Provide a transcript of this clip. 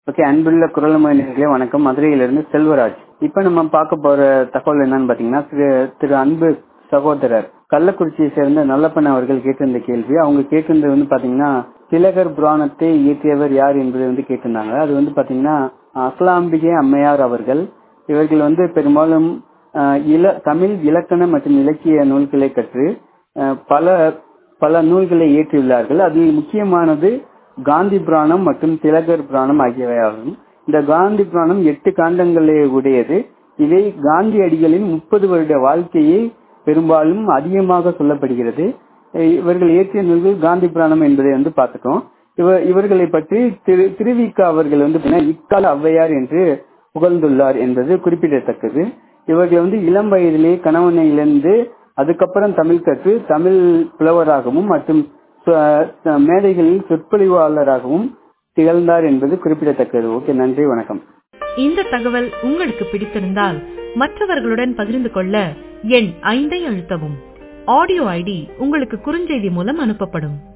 okay அன்புள்ள குரல்மொழி நேர்களே வணக்கம் மதுரையிலிருந்து செல்வராஜ் இப்ப நம்ம பார்க்க போற தகவல் என்னன்னு பாத்தீங்கன்னா திரு திரு அன்பு சகோதரர் கள்ளக்குறிச்சியை சேர்ந்த நல்லப்பன் அவர்கள் கேட்டிருந்த கேள்வி அவங்க கேட்டிருந்தது வந்து பாத்தீங்கன்னா திலகர் புராணத்தை இயற்றியவர் யார் என்பது வந்து கேட்டிருந்தாங்க அது வந்து பாத்தீங்கன்னா அசலாம்பிகை அம்மையார் அவர்கள் இவர்கள் வந்து பெரும்பாலும் அஹ், இல தமிழ் இலக்கண மற்றும் இலக்கிய நூல்களை கற்று அஹ், பல பல நூல்களை இயற்றியுள்ளார்கள் அதில் முக்கியமானது காந்தி புராணம் மற்றும் திலகர் புராணம் ஆகியவையாகும் இந்த காந்தி புராணம் எட்டு காண்டங்களை உடையது இவை காந்தி அடிகளின் முப்பது வருட வாழ்க்கையை பெரும்பாலும் அதிகமாக சொல்லப்படுகிறது அஹ் இவர்கள் இயற்றிய நூல்கள் காந்தி புராணம் என்பதை வந்து பார்த்துட்டோம் இவ இவர்களை பற்றி திரு திருவிக்கா அவர்கள் வந்து பார்த்தீங்கன்னா இக்கால ஔவையார் என்று புகழ்ந்துள்ளார் என்பது குறிப்பிடத்தக்கது இவர்கள் வந்து இளம் வயதிலேயே கணவனை இழந்து அதுக்கப்புறம் தமிழ் கற்று தமிழ் புலவராகவும் மற்றும் சொ- மேடைகளில் சொற்பொழிவாளராகவும் திகழ்ந்தார் என்பது குறிப்பிடத்தக்கது ஓகே நன்றி வணக்கம் இந்த தகவல் உங்களுக்கு பிடித்திருந்தால் மற்றவர்களுடன் பகிர்ந்து கொள்ள எண் ஐந்தை அழுத்தவும் ஆடியோ ஐடி உங்களுக்கு குறுஞ்செய்தி மூலம் அனுப்பப்படும்